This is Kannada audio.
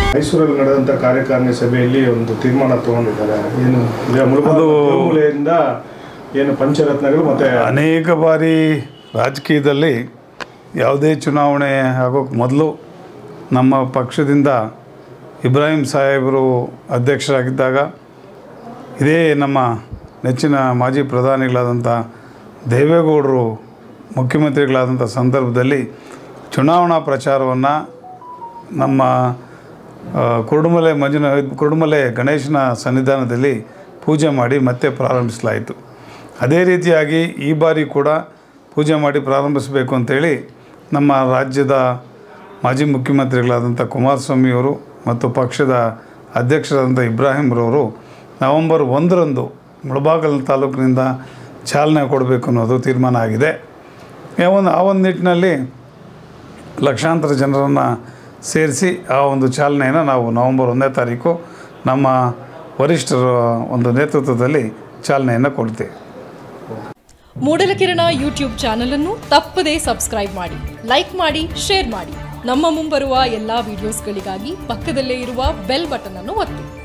ಮೈಸೂರಲ್ಲಿ ನಡೆದಂಥ ಕಾರ್ಯಕಾರಿಣಿ ಸಭೆಯಲ್ಲಿ ಒಂದು ತೀರ್ಮಾನ ತಗೊಂಡಿದ್ದಾರೆ ಏನು ಈಗ ಮುಳುಬಾಗಿಲು ಅದು- ಮೂಲೆಯಿಂದ ಏನು ಪಂಚರತ್ನಗಳು ಮತ್ತೆ ಅನೇಕ ಬಾರಿ ರಾಜಕೀಯದಲ್ಲಿ ಯಾವುದೇ ಚುನಾವಣೆ ಆಗೋಕ್ಕೆ ಮೊದಲು ನಮ್ಮ ಪಕ್ಷದಿಂದ ಇಬ್ರಾಹಿಂ ಸಾಹೇಬರು ಅಧ್ಯಕ್ಷರಾಗಿದ್ದಾಗ ಇದೇ ನಮ್ಮ ನೆಚ್ಚಿನ ಮಾಜಿ ಪ್ರಧಾನಿಗಳಾದಂಥ ದೇವೇಗೌಡರು ಮುಖ್ಯಮಂತ್ರಿಗಳಾದಂಥ ಸಂದರ್ಭದಲ್ಲಿ ಚುನಾವಣಾ ಪ್ರಚಾರವನ್ನು ನಮ್ಮ ಆ, ಕುರುಡುಮಲೆ ಮಂಜುನ ಕುರುಡುಮಲೆ ಗಣೇಶನ ಸನ್ನಿಧಾನದಲ್ಲಿ ಪೂಜೆ ಮಾಡಿ ಮತ್ತೆ ಪ್ರಾರಂಭಿಸಲಾಯಿತು ಅದೇ ರೀತಿಯಾಗಿ ಈ ಬಾರಿ ಕೂಡ ಪೂಜೆ ಮಾಡಿ ಪ್ರಾರಂಭಿಸಬೇಕು ಅಂತೇಳಿ ನಮ್ಮ ರಾಜ್ಯದ ಮಾಜಿ ಮುಖ್ಯಮಂತ್ರಿಗಳಾದಂಥ ಕುಮಾರಸ್ವಾಮಿಯವರು ಮತ್ತು ಪಕ್ಷದ ಅಧ್ಯಕ್ಷರಾದಂಥ ಇಬ್ರಾಹಿಂರವರು ನವೆಂಬರ್ ಒಂದರಂದು ಮುಳಬಾಗಲ್ ತಾಲೂಕಿನಿಂದ ಚಾಲನೆ ಕೊಡಬೇಕು ಅನ್ನೋದು ತೀರ್ಮಾನ ಆಗಿದೆ ಆ ಒಂದು ಆ ಒಂದು ನಿಟ್ಟಿನಲ್ಲಿ ಲಕ್ಷಾಂತರ ಜನರನ್ನು ಸೇರಿಸಿ ಆ ಒಂದು ಚಾಲನೆಯನ್ನು ನಾವು ನವೆಂಬರ್ ಒಂದನೇ ತಾರೀಕು ನಮ್ಮ ವರಿಷ್ಠರ ಒಂದು ನೇತೃತ್ವದಲ್ಲಿ ಚಾಲನೆಯನ್ನು ಕೊಡ್ತೇವೆ ಮೂಡಲಕಿರಣ ಯೂಟ್ಯೂಬ್ ಚಾನಲ್ ಅನ್ನು ತಪ್ಪದೇ ಸಬ್ಸ್ಕ್ರೈಬ್ ಮಾಡಿ ಲೈಕ್ ಮಾಡಿ ಶೇರ್ ಮಾಡಿ ನಮ್ಮ ಮುಂಬರುವ ಎಲ್ಲಾ ವಿಡಿಯೋಸ್ಗಳಿಗಾಗಿ ಪಕ್ಕದಲ್ಲೇ ಇರುವ ಬೆಲ್ ಬಟನ್ ಅನ್ನು ಒತ್ತಿ